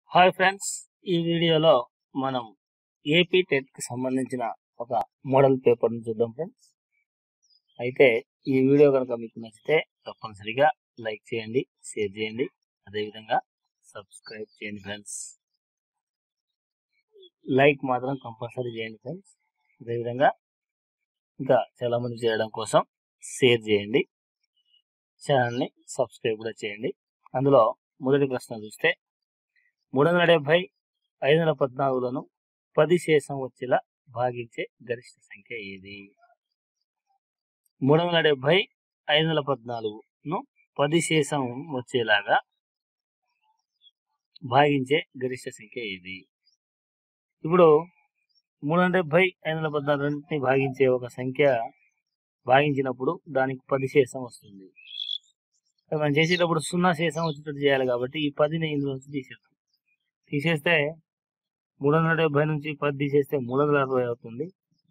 Hi friends ఈ వీడియోలో మనం ఏపీ టెట్ కి సంబంధించిన ఒక మోడల్ పేపర్ ని చూద్దాం ఫ్రెండ్స్ అయితే ఈ వీడియో కనుక మీకు నచ్చితే తప్పనిసరిగా లైక్ చేయండి షేర్ చేయండి అదేవిధంగా సబ్స్క్రైబ్ చేయండి ఫ్రెండ్స్ లైక్ మాత్రం కంపల్సరీ చేయండి ఫ్రెండ్స్ అదేవిధంగా ఇంకా చాలా మంది చేయడం కోసం షేర్ చేయండి ఛానల్ని సబ్స్క్రైబ్ కూడా చేయండి అందులో మొదటి ప్రశ్న చూస్తే మూడు వందల డెబ్బై ఐదు వందల పద్నాలుగులను పది శేషం వచ్చేలా భాగించే గరిష్ట సంఖ్య ఏది మూడు వందల డెబ్బై ఐదు వందల పద్నాలుగును పది శేషం వచ్చేలాగా భాగించే గరిష్ట సంఖ్య ఏది ఇప్పుడు మూడు వందల డెబ్బై ఐదు వందల పద్నాలుగు రెండింటిని భాగించే ఒక సంఖ్య భాగించినప్పుడు దానికి పది శేషం వస్తుంది అది మనం చేసేటప్పుడు సున్నా శేషం వచ్చేటట్టు చేయాలి కాబట్టి ఈ పదిని ఇందులో నుంచి తీసేద్దాం తీసేస్తే మూడు వందల డెబ్బై నుంచి పది తీసేస్తే మూడు వందల అరవై అవుతుంది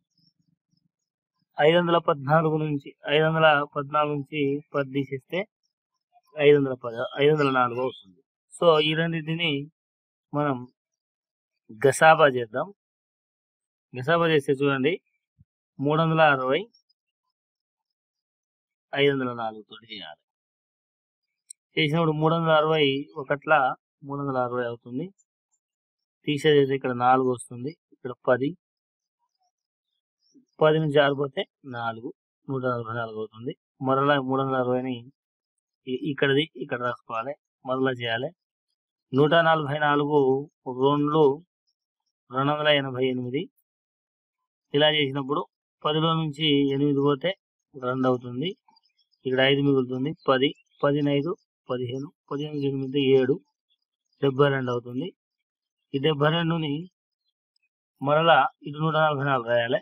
ఐదు వందల పద్నాలుగు నుంచి ఐదు వందల పద్నాలుగు నుంచి పది తీసేస్తే ఐదు వందల పది ఐదు వందల నాలుగు అవుతుంది సో ఈ రెండింటిని మనం గసాబా చేద్దాం గసాబా చేస్తే చూడండి మూడు వందల అరవై ఐదు వందల నాలుగు తోటి చేయాలి చేసినప్పుడు మూడు వందల అరవై ఒకట్ల మూడు వందల అరవై అవుతుంది తీసేది ఇక్కడ నాలుగు వస్తుంది ఇక్కడ పది పది నుంచి ఆరిపోతే నాలుగు నూట నలభై నాలుగు అవుతుంది మరలా మూడు వందల అరవైని ఇ- ఇక్కడది ఇక్కడ రాసుకోవాలి మరలా చేయాలి నూట నలభై నాలుగు రెండు రెండు వందల ఎనభై ఎనిమిది ఇలా చేసినప్పుడు పదిలో నుంచి ఎనిమిది పోతే రెండు అవుతుంది ఇక్కడ ఐదు మిగులుతుంది పది పదిని ఐదు పదిహేను పదిహేను ఎనిమిది ఏడు డెబ్బై రెండు అవుతుంది ఈ డెబ్బై రెండుని మరలా ఇటు నూట నలభై నాలుగు రాయాలి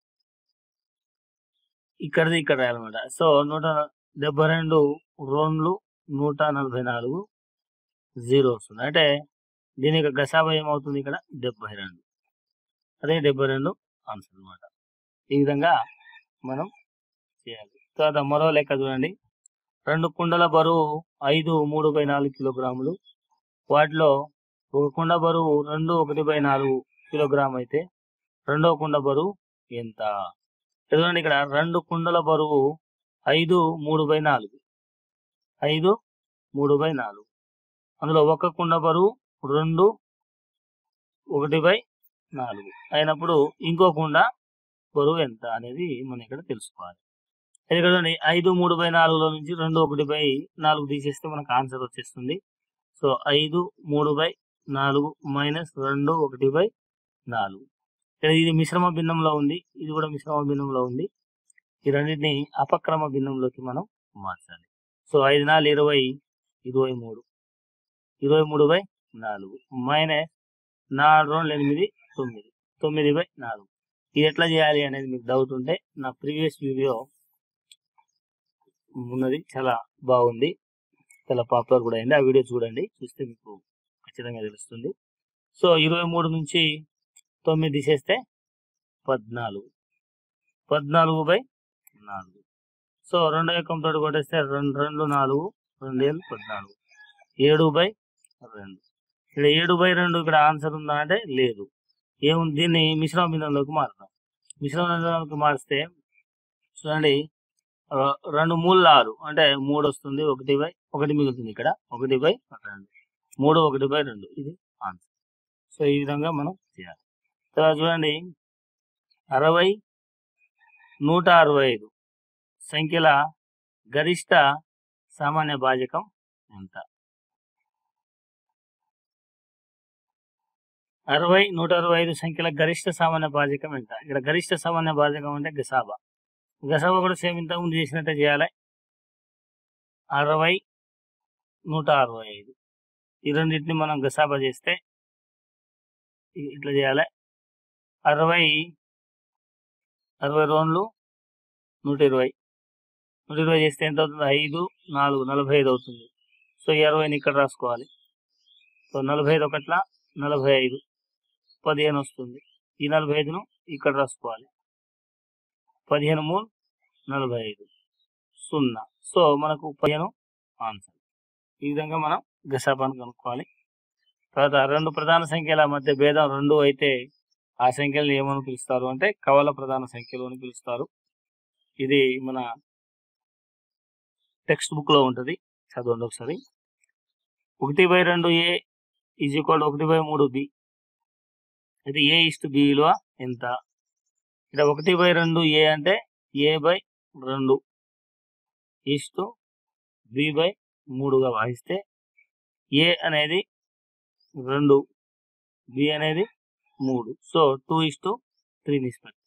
ఇక్కడది ఇక్కడ రాయాలన్నమాట సో నూట డెబ్బై రెండు రెండు నూట నలభై నాలుగు జీరో వస్తుంది అంటే దీని యొక్క గసాబా ఏమవుతుంది ఇక్కడ డెబ్బై రెండు అదే డెబ్బై రెండు ఆన్సర్ అనమాట ఈ విధంగా మనం చేయాలి తర్వాత మరో లెక్క చూడండి రెండు కుండల బరువు ఐదు మూడు బై నాలుగు కిలోగ్రాములు వాటిలో ఒక కుండ బరువు రెండు ఒకటి బై నాలుగు కిలోగ్రామ్ అయితే రెండో కుండ బరువు ఎంత చూడండి ఇక్కడ రెండు కుండల బరువు ఐదు మూడు బై నాలుగు ఐదు మూడు బై నాలుగు అందులో ఒక కుండ బరువు రెండు ఒకటి బై నాలుగు అయినప్పుడు ఇంకో కుండ బరువు ఎంత అనేది మనం ఇక్కడ తెలుసుకోవాలి ఇది ఇక్కడ చూడండి ఐదు మూడు బై నాలుగులో నుంచి రెండు ఒకటి బై నాలుగు తీసేస్తే మనకు ఆన్సర్ వచ్చేస్తుంది సో ఐదు మూడు బై నాలుగు మైనస్ రెండు ఒకటి బై నాలుగు ఇక్కడ ఇది మిశ్రమ భిన్నంలో ఉంది ఇది కూడా మిశ్రమ భిన్నంలో ఉంది ఈ రెండింటిని అపక్రమ భిన్నంలోకి మనం మార్చాలి సో ఐదు నాలుగు ఇరవై ఇరవై మూడు ఇరవై మూడు బై నాలుగు మైనస్ నాలుగు రెండు ఎనిమిది తొమ్మిది తొమ్మిది బై నాలుగు ఇది ఎట్లా చేయాలి అనేది మీకు డౌట్ ఉంటే నా ప్రీవియస్ వీడియో ఉన్నది చాలా బాగుంది చాలా పాపులర్ కూడా అయింది ఆ వీడియో చూడండి చూస్తే మీకు ఖచ్చితంగా తెలుస్తుంది సో ఇరవై మూడు నుంచి తొమ్మిది తీసేస్తే పద్నాలుగు పద్నాలుగు బై నాలుగు సో రెండో ఎక్కంతో కొట్టేస్తే రెండు రెండు నాలుగు రెండు ఏళ్ళు పద్నాలుగు ఏడు బై రెండు ఇక్కడ ఏడు బై రెండు ఇక్కడ ఆన్సర్ ఉందా అంటే లేదు ఏముంది దీన్ని మిశ్రమ బిందంలోకి మారుతాం మిశ్రమ బిందంలోకి మారిస్తే చూడండి ర- రెండు మూడు ఆరు అంటే మూడు వస్తుంది ఒకటి బై ఒకటి మిగులుతుంది ఇక్కడ ఒకటి బై రెండు మూడు ఒకటి బై రెండు ఇది ఆన్సర్ సో ఈ విధంగా మనం చేయాలి తర్వాత చూడండి అరవై నూట అరవై ఐదు సంఖ్యల గరిష్ట సామాన్య భాజకం ఎంత అరవై నూట అరవై ఐదు సంఖ్యల గరిష్ట సామాన్య భాజకం ఎంత ఇక్కడ గరిష్ట సామాన్య భాజకం అంటే గసాబా గసాబా కూడా సేమ్ ఇంతకు ముందు చేసినట్టే చేయాలి అరవై నూట అరవై ఐదు ఈ రెండింటిని మనం గసాబా చేస్తే ఇ- ఇట్లా చేయాలి అరవై అరవై రెండు నూట ఇరవై నూట ఇరవై చేస్తే ఎంత అవుతుంది ఐదు నాలుగు నలభై ఐదు అవుతుంది సో ఈ అరవైని ఇక్కడ రాసుకోవాలి సో నలభై ఐదు ఒకట్ల నలభై ఐదు పదిహేను వస్తుంది ఈ నలభై ఐదును ఇక్కడ రాసుకోవాలి పదిహేను మూడు నలభై ఐదు సున్నా సో మనకు పదిహేను ఆన్సర్ ఈ విధంగా మనం గసాబాను కనుక్కోవాలి తర్వాత రెండు ప్రధాన సంఖ్యల మధ్య భేదం రెండు అయితే ఆ సంఖ్యలను ఏమని పిలుస్తారు అంటే కవల ప్రధాన సంఖ్యలు అని పిలుస్తారు ఇది మన టెక్స్ట్ బుక్ లో ఉంటది చదవండి ఒకసారి ఒకటి బై రెండు ఏ ఈజ్ ఈక్వల్ ఒకటి బై మూడు బి అయితే ఏ ఇస్ట్ బి విలువ ఎంత ఇక్కడ ఒకటి బై రెండు ఏ అంటే ఏ బై రెండు ఇస్ట్ బి బై మూడుగా భావిస్తే ఏ అనేది రెండు బి అనేది మూడు so two is to three నిష్పత్తి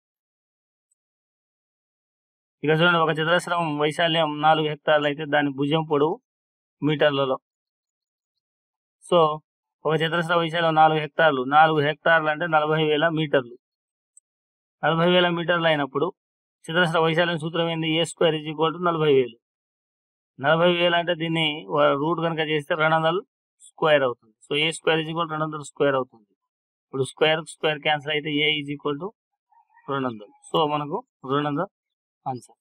ఇక చూడండి ఒక చతురస్రం వైశాల్యం నాలుగు హెక్టార్లు అయితే దాని భుజం పొడవు మీటర్లలో సో ఒక చతురస్ర వైశాల్యం నాలుగు హెక్టార్లు నాలుగు హెక్టార్లు అంటే నలభై వేల మీటర్లు నలభై వేల మీటర్లు అయినప్పుడు చతురస్ర వైశాల్యం సూత్రం ఏంది A square is equal to నలభై వేలు నలభై వేలు అంటే దీన్ని రూట్ కనుక చేస్తే రెండు వందలు స్క్వేర్ అవుతుంది so A square is equal రెండు వందలు స్క్వేర్ అవుతుంది ఇప్పుడు స్క్వేర్ స్క్వేర్ క్యాన్సిల్ అయితే ఏ ఈజ్ ఈక్వల్ టు రెండు వందలు సో మనకు రెండు వందలు ఆన్సర్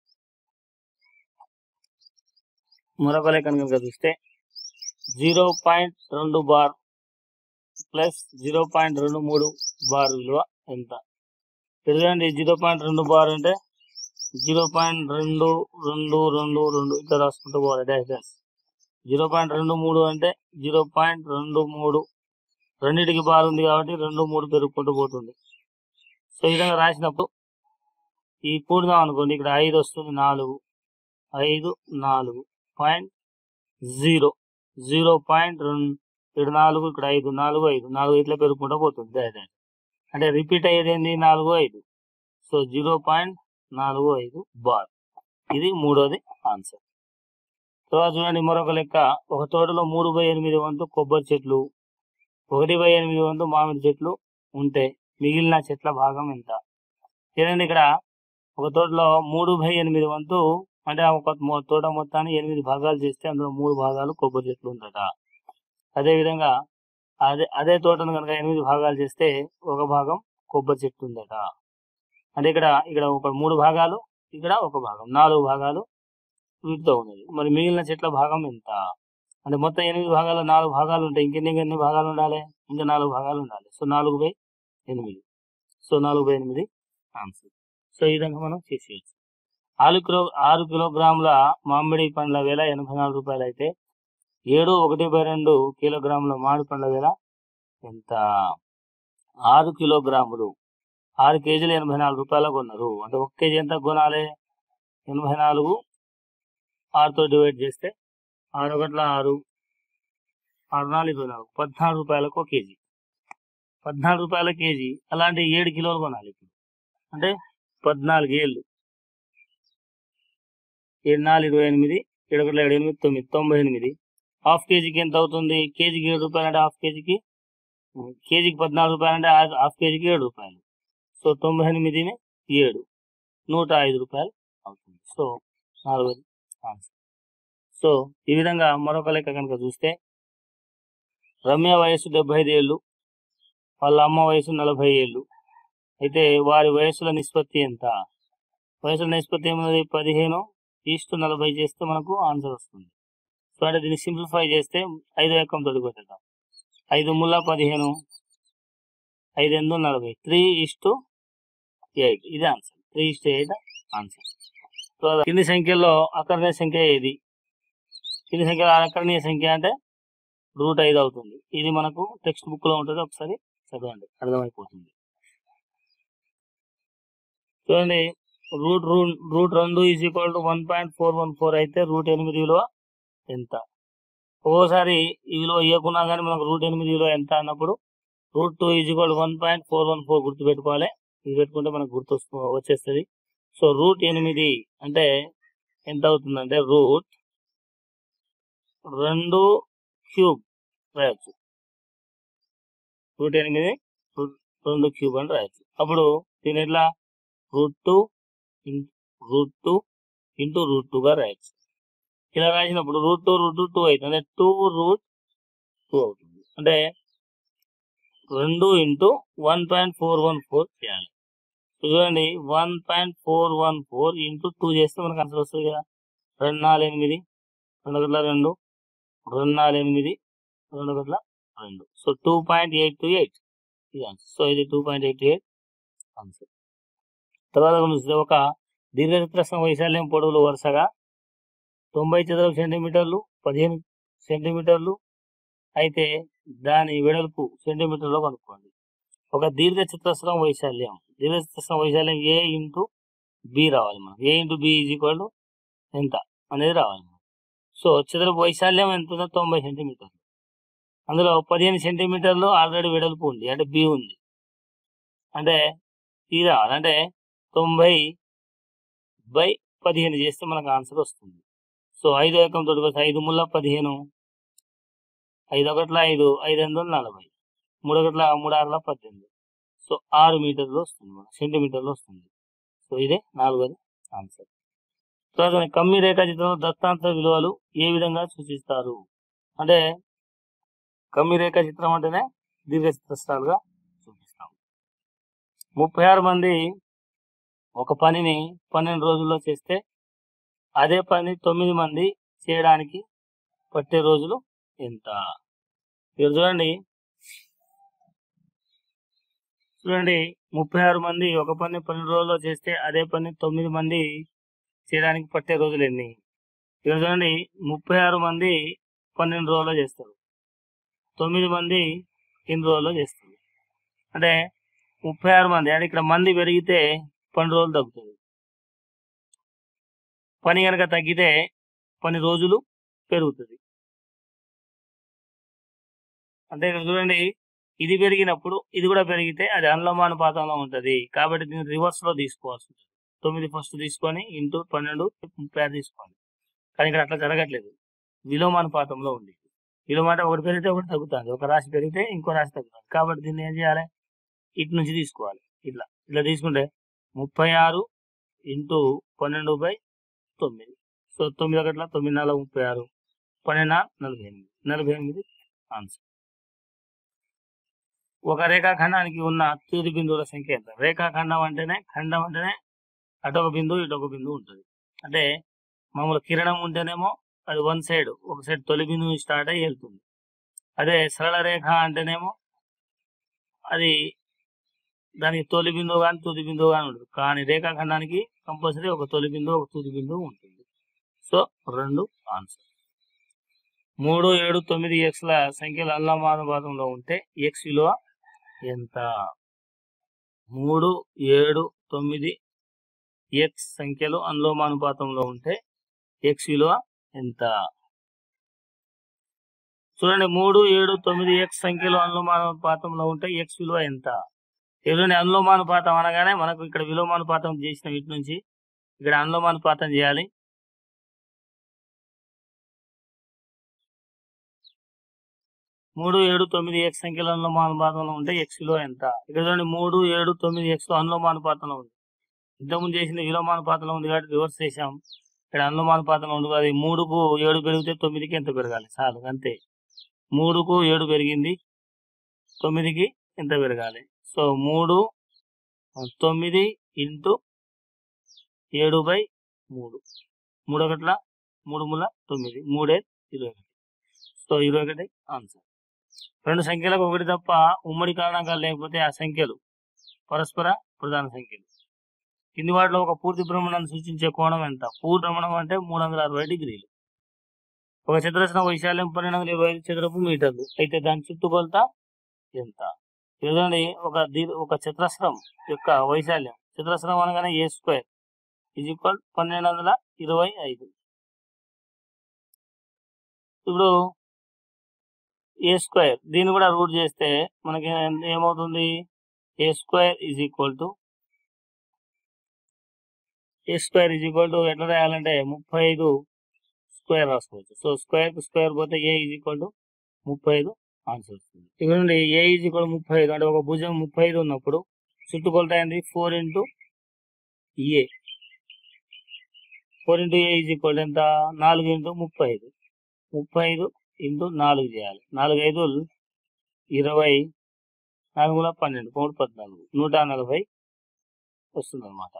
మరొక లెక్కను కనుక చూస్తే జీరో పాయింట్ రెండు బార్ ప్లస్ జీరో పాయింట్ రెండు మూడు బార్ విలువ ఎంత చూడండి జీరో పాయింట్ రెండు బార్ అంటే జీరో పాయింట్ రెండు రెండు రెండు రెండు ఇట్లా రాసుకుంటూ పోవాలి డాష్ డాష్ జీరో పాయింట్ రెండు మూడు అంటే జీరో పాయింట్ రెండు మూడు రెండింటికి బార్ ఉంది కాబట్టి రెండు మూడు పెరుగుకుంటూ పోతుంది సో ఈ విధంగా రాసినప్పుడు ఈ కూడదాం అనుకోండి ఇక్కడ ఐదు వస్తుంది నాలుగు ఐదు నాలుగు పాయింట్ జీరో జీరో పాయింట్ రెండు ఇక్కడ నాలుగు ఇక్కడ ఐదు నాలుగు ఐదు నాలుగు ఇట్లా పెరుగుకుంటూ పోతుంది అదే అదే అంటే రిపీట్ అయ్యేది ఏంది నాలుగు ఐదు సో జీరో పాయింట్ నాలుగు ఐదు బార్ ఇది మూడోది ఆన్సర్ తర్వాత చూడండి మరొక లెక్క ఒక తోటలో మూడు బై ఎనిమిది వంతు కొబ్బరి చెట్లు ఒకటి బై ఎనిమిది వంతు మామిడి చెట్లు ఉంటే మిగిలిన చెట్ల భాగం ఎంత చూడండి ఇక్కడ ఒక తోటలో మూడు బై ఎనిమిది వంతు అంటే ఆ ఒక మొ- తోట మొత్తాన్ని ఎనిమిది భాగాలు చేస్తే అందులో మూడు భాగాలు కొబ్బరి చెట్లు ఉందట అదే విధంగా అదే అదే తోటను కనుక ఎనిమిది భాగాలు చేస్తే ఒక భాగం కొబ్బరి చెట్టు ఉందట అంటే ఇక్కడ ఇక్కడ ఒక మూడు భాగాలు ఇక్కడ ఒక భాగం నాలుగు భాగాలు వీటితో ఉన్నది మరి మిగిలిన చెట్ల భాగం ఎంత అంటే మొత్తం ఎనిమిది భాగాలు నాలుగు భాగాలు ఉంటాయి ఇంకెన్ని ఎన్ని భాగాలు ఉండాలి ఇంకా నాలుగు భాగాలు ఉండాలి సో నాలుగు బై ఎనిమిది సో నాలుగు బై ఎనిమిది ఆన్సర్ సో ఈ విధంగా మనం చేసేయచ్చు ఆరు కిలో ఆరు కిలోగ్రాముల మామిడి పండ్ల వేల ఎనభై నాలుగు రూపాయలు అయితే ఏడు ఒకటి బై రెండు కిలోగ్రాముల మామిడి పండ్ల వేల ఎంత ఆరు కిలోగ్రాములు ఆరు కేజీలు ఎనభై నాలుగు రూపాయలు కొన్నారు అంటే ఒక కేజీ ఎంత కొనాలి ఎనభై నాలుగు ఆరుతో డివైడ్ చేస్తే ఆరు ఒకట్ల ఆరు ఆరు నాలుగు ఇరవై నాలుగు పద్నాలుగు రూపాయలకు ఒక కేజీ పద్నాలుగు రూపాయల కేజీ అలాంటి ఏడు కిలోలు కొనాలి ఇప్పుడు అంటే పద్నాలుగు ఏళ్ళు ఏడు నాలుగు ఇరవై ఎనిమిది ఏడు ఒకట్ల ఏడు ఎనిమిది తొమ్మిది తొంభై ఎనిమిది హాఫ్ కేజీకి ఎంత అవుతుంది కేజీకి ఏడు రూపాయలు అంటే హాఫ్ కేజీకి కేజీకి పద్నాలుగు రూపాయలు అంటే హాఫ్- హాఫ్ కేజీకి ఏడు రూపాయలు సో తొంభై ఎనిమిదిని ఏడు నూట ఐదు రూపాయలు అవుతుంది సో నాలుగోది ఆన్సర్ సో ఈ విధంగా మరొక లెక్క కనుక చూస్తే రమ్య వయసు డెబ్బై ఐదు ఏళ్ళు వాళ్ళ అమ్మ వయసు నలభై ఏళ్ళు అయితే వారి వయసుల నిష్పత్తి ఎంత వయసుల నిష్పత్తి ఏమన్నది పదిహేను ఈస్టు నలభై చేస్తే మనకు ఆన్సర్ వస్తుంది సో అంటే దీన్ని సింప్లిఫై చేస్తే ఐదు ఎక్కం తోటి కొట్టేద్దాం ఐదు ముళ్ళ పదిహేను ఐదు ఎనిమిది నలభై త్రీ ఇస్టు ఎయిట్ ఇది answer three is to eight answer so కింది సంఖ్యలో అకరణీయ సంఖ్య ఏది కింది సంఖ్యలో అకరణీయ సంఖ్య అంటే రూట్ ఐదు అవుతుంది ఇది మనకు టెక్స్ట్ బుక్ లో ఉంటుంది ఒకసారి చదవండి అర్థమైపోతుంది చూడండి రూట్ రూట్ రూట్ రెండు is equal to one point four one four అయితే రూట్ ఎనిమిది విలువ ఎంత ఒక్కోసారి ఈ విలువ ఇవ్వకున్నా కానీ మనకు రూట్ ఎనిమిది విలువ ఎంత అన్నప్పుడు root two is equal one point four one four గుర్తు పెట్టుకోవాలి ఇది పెట్టుకుంటే మనకు గుర్తు వస్తు- వచ్చేస్తుంది సో రూట్ ఎనిమిది అంటే ఎంత అవుతుందంటే రూట్ రెండు క్యూబ్ రాయొచ్చు రూట్ ఎనిమిది రూట్ రెండు క్యూబ్ అని రాయొచ్చు అప్పుడు దీని ఎట్లా root two root two into root two గా రాయొచ్చు ఇలా రాసినప్పుడు రూట్ టూ రూట్ టూ అవుతుంది అంటే టూ రూట్ టూ అవుతుంది అంటే రెండు into one point four one four చేయాలి చూడండి one point four one four into two చేస్తే మనకు ఆన్సర్ వస్తుంది కదా రెండు నాలుగు ఎనిమిది రెండు గట్ల రెండు రెండు నాలుగు ఎనిమిది రెండు గట్ల రెండు so two point eight two eight ఇది ఆన్సర్ సో ఇది two point eight eight answer తర్వాత గమనిస్తే ఒక దీర్ఘచతురస్రం వైశాల్యం పొడవులు వరుసగా తొంభై చదరపు సెంటీమీటర్లు పదిహేను సెంటీమీటర్లు అయితే దాని వెడల్పు సెంటీమీటర్లో కనుక్కోండి ఒక దీర్ఘ చతురస్రం వైశాల్యం దీర్ఘ చతురస్రం వైశాల్యం ఏ ఇంటూ బి రావాలి మనం A into B is equal to ఎంత అనేది రావాలి మనకు. సో చదరపు వైశాల్యం ఎంత ఉందో తొంభై సెంటీమీటర్లు అందులో పదిహేను సెంటీమీటర్లు ఆల్రెడీ వెడల్పు ఉంది అంటే బి ఉంది అంటే ఇది రావాలి అంటే తొంభై బై పదిహేను చేస్తే మనకు ఆన్సర్ వస్తుంది సో ఐదు ఏకం తోటి వస్తే ఐదు ముళ్ళ పదిహేను ఐదు ఒకట్ల ఐదు ఐదు ఎనిమిది వందల నలభై మూడు ఒకట్ల మూడు ఆరుల పద్దెనిమిది సో ఆరు మీటర్లు వస్తుంది మన సెంటీమీటర్లు వస్తుంది సో ఇదే నాలుగోది ఆన్సర్ తర్వాత కమ్మి రేఖాచిత్రంలో దత్తాంత విలువలు ఏ విధంగా సూచిస్తారు అంటే కమ్మి రేఖాచిత్రం అంటేనే దీర్ఘచతురస్రాలుగా చూపిస్తాం ముప్పై ఆరు మంది ఒక పనిని పన్నెండు రోజుల్లో చేస్తే అదే పని తొమ్మిది మంది చేయడానికి పట్టే రోజులు ఎంత ఇక్కడ చూడండి చూడండి ముప్పై ఆరు మంది ఒక పని పన్నెండు రోజుల్లో చేస్తే అదే పని తొమ్మిది మంది చేయడానికి పట్టే రోజులు ఎన్ని ఇక్కడ చూడండి ముప్పై ఆరు మంది పన్నెండు రోజుల్లో చేస్తారు తొమ్మిది మంది ఎన్ని రోజుల్లో చేస్తారు అంటే ముప్పై ఆరు మంది అంటే ఇక్కడ మంది పెరిగితే పన్నెండు రోజులు తగ్గుతుంది పని కనుక తగ్గితే పని రోజులు పెరుగుతుంది అంటే ఇక్కడ చూడండి ఇది పెరిగినప్పుడు ఇది కూడా పెరిగితే అది అనులోమానుపాతంలో ఉంటది కాబట్టి దీన్ని రివర్స్ లో తీసుకోవాల్సి ఉంటుంది తొమ్మిది ఫస్ట్ తీసుకొని ఇంటూ పన్నెండు ముప్పై ఆరు తీసుకోండి కానీ ఇక్కడ అట్లా జరగట్లేదు విలోమానుపాతంలో ఉంది విలోమ అంటే ఒకటి పెరిగితే ఒకటి తగ్గుతుంది ఒక రాశి పెరిగితే ఇంకో రాశి తగ్గుతుంది కాబట్టి దీన్ని ఏం చేయాలి ఇటు నుంచి తీసుకోవాలి ఇట్లా ఇట్లా తీసుకుంటే ముప్పై ఆరు ఇంటూ పన్నెండు బై తొమ్మిది సో తొమ్మిది ఒకట్ల తొమ్మిది నాలుగు ముప్పై ఆరు పన్నెండు నాలుగు నలభై ఎనిమిది నలభై ఎనిమిది ఆన్సర్ ఒక రేఖాఖండానికి ఉన్న తూది బిందువుల సంఖ్య ఎంత రేఖాఖండం అంటేనే ఖండం అంటేనే అటొక బిందువు ఇటొక బిందువు ఉంటుంది అంటే మామూలు కిరణం ఉంటేనేమో అది వన్ సైడ్ ఒక సైడ్ తొలి బిందువు స్టార్ట్ అయ్యి వెళ్తుంది అదే సరళ రేఖ అంటేనేమో అది దానికి తొలి బిందువు కానీ తుది బిందువు కానీ ఉంటుంది కానీ రేఖాఖండానికి కంపల్సరీ ఒక తొలి బిందువు ఒక తుది బిందువు ఉంటుంది సో రెండు ఆన్సర్ మూడు ఏడు తొమ్మిది ఎక్స్ల సంఖ్యలు అల్లమానుపాతంలో ఉంటే ఎక్స్ విలువ ఎంత మూడు ఏడు తొమ్మిది ఎక్స్ సంఖ్యలు అనులోమానుపాతంలో ఉంటే ఎక్స్ విలువ ఎంత చూడండి మూడు ఏడు తొమ్మిది ఎక్స్ సంఖ్యలు అనులోమానుపాతంలో ఉంటే ఎక్స్ విలువ ఎంత ఎదురుని అనులోమానుపాతం అనగానే మనకు ఇక్కడ విలోమానుపాతం చేసిన వీటి నుంచి ఇక్కడ అనులోమానుపాతం చేయాలి మూడు ఏడు తొమ్మిది ఎక్స్ సంఖ్యల అనులోమానుపాతంలో ఉంటే ఎక్స్ విలువ ఎంత ఇక్కడ చూడండి మూడు ఏడు తొమ్మిది ఎక్స్ అనులోమానుపాతంలో ఉంది ఇంతకుముందు చేసింది విలోమానుపాతంలో ఉంది కాబట్టి రివర్స్ చేసాం ఇక్కడ అనులోమానుపాతంలో ఉంది అది మూడుకు ఏడు పెరిగితే తొమ్మిదికి ఎంత పెరగాలి చాలు అంతే మూడుకు ఏడు పెరిగింది తొమ్మిదికి ఎంత పెరగాలి సో మూడు తొమ్మిది ఇంటూ ఏడు బై మూడు మూడు ఒకట్ల మూడు ముల తొమ్మిది మూడే ఇరవై ఒకటి సో ఇరవై ఒకటి ఆన్సర్ రెండు సంఖ్యలకు ఒకటి తప్ప ఉమ్మడి కారణంగా లేకపోతే ఆ సంఖ్యలు పరస్పర ప్రధాన సంఖ్యలు కింది వాటిలో ఒక పూర్తి భ్రమణాన్ని సూచించే కోణం ఎంత పూర్తి భ్రమణం అంటే మూడు వందల అరవై డిగ్రీలు ఒక చతురస్రం వైశాల్యం పన్నెండు వందల ఇరవై ఐదు చదరపు మీటర్లు అయితే దాని చుట్టుకొలత ఎంత చూడండి ఒక దీర్- ఒక చతురస్రం యొక్క వైశాల్యం చతురస్రం అనగానే ఏ స్క్వేర్ ఈజ్ ఈక్వల్ పన్నెండు వందల ఇరవై ఐదు ఇప్పుడు ఏ స్క్వేర్ దీన్ని కూడా రూట్ చేస్తే మనకి ఏ- ఏమవుతుంది A square is equal to A square is equal to ఎట్లా రాయాలంటే ముప్పై ఐదు స్క్వేర్ రాసుకోవచ్చు సో స్క్వేర్ కు స్క్వేర్ పోతే ఏ ఈజ్ ఈక్వల్ టు ముప్పై ఐదు ఆన్సర్ వస్తుంది ఇక్కడ నుండి ఏ ఈజ్ ఈక్వల్ ముప్పై ఐదు అంటే ఒక భుజం ముప్పై ఐదు ఉన్నప్పుడు చుట్టుకొలత ఏంది four into a four into a is equal ఎంత నాలుగు ఇంటూ ముప్పై ఐదు ముప్పై ఐదు ఇంటూ నాలుగు చేయాలి నాలుగు ఐదు ఇరవై నాలుగు వందల పన్నెండు మూడు పద్నాలుగు నూట నలభై వస్తుంది అనమాట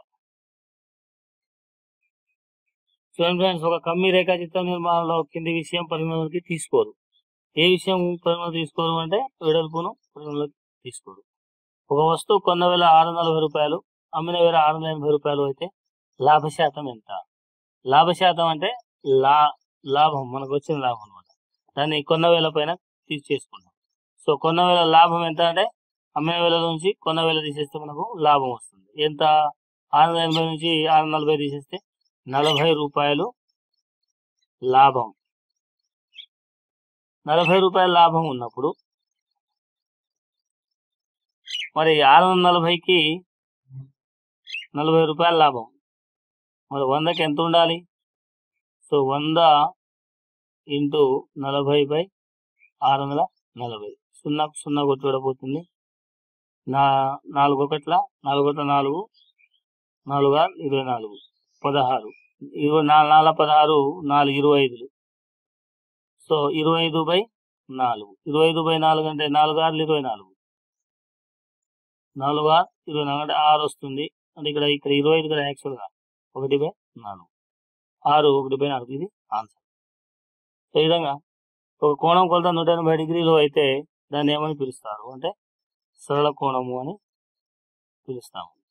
చూడండి ఫ్రెండ్స్ ఒక కమ్మి రేఖాచిత్రం నిర్మాణంలో కింది విషయం పరిగణలోకి తీసుకోరు ఏ విషయం పరిగణలో తీసుకోరు అంటే వెడల్పును పరిగణలో తీసుకోరు ఒక వస్తువు కొన్న వేల ఆరు వందల నలభై రూపాయలు అమ్మిన వేల ఆరు వందల ఎనభై రూపాయలు అయితే లాభ శాతం ఎంత లాభ శాతం అంటే లా లాభం మనకు వచ్చిన లాభం అనమాట దాన్ని కొన్న వేల పైన తీసేసుకుంటాం సో కొన్న వేల లాభం ఎంత అంటే అమ్మిన వేల నుంచి కొన్న వేల తీసేస్తే మనకు లాభం వస్తుంది ఎంత ఆరు వందల ఎనభై నుంచి ఆరు వందల నలభై తీసేస్తే నలభై రూపాయలు లాభం నలభై రూపాయల లాభం ఉన్నప్పుడు మరి ఆరు వందల నలభైకి నలభై రూపాయల లాభం మరి వందకి ఎంత ఉండాలి సో వంద ఇంటూ నలభై బై ఆరు వందల నలభై సున్నాకు సున్నా కొట్టుబడిపోతుంది నా నాలుగు ఒకట్ల నాలుగు ఒకట్ల నాలుగు నాలుగు ఆరు ఇరవై నాలుగు పదహారు ఇరవై నాలుగు నాలుగు పదహారు నాలుగు ఇరవై ఐదులు సో ఇరవై ఐదు బై నాలుగు ఇరవై ఐదు బై నాలుగు అంటే నాలుగు ఆరులు ఇరవై నాలుగు నాలుగు ఆరు ఇరవై నాలుగు అంటే ఆరు వస్తుంది అంటే ఇక్కడ ఇక్కడ ఇరవై ఐదు కదా యాక్చువల్గా ఒకటి బై నాలుగు ఆరు ఒకటి బై నాలుగు ఇది ఆన్సర్ సో ఈ విధంగా ఒక కోణం కొలత నూట ఎనభై డిగ్రీలు అయితే దాన్ని ఏమని పిలుస్తారు అంటే సరళ కోణము అని పిలుస్తాము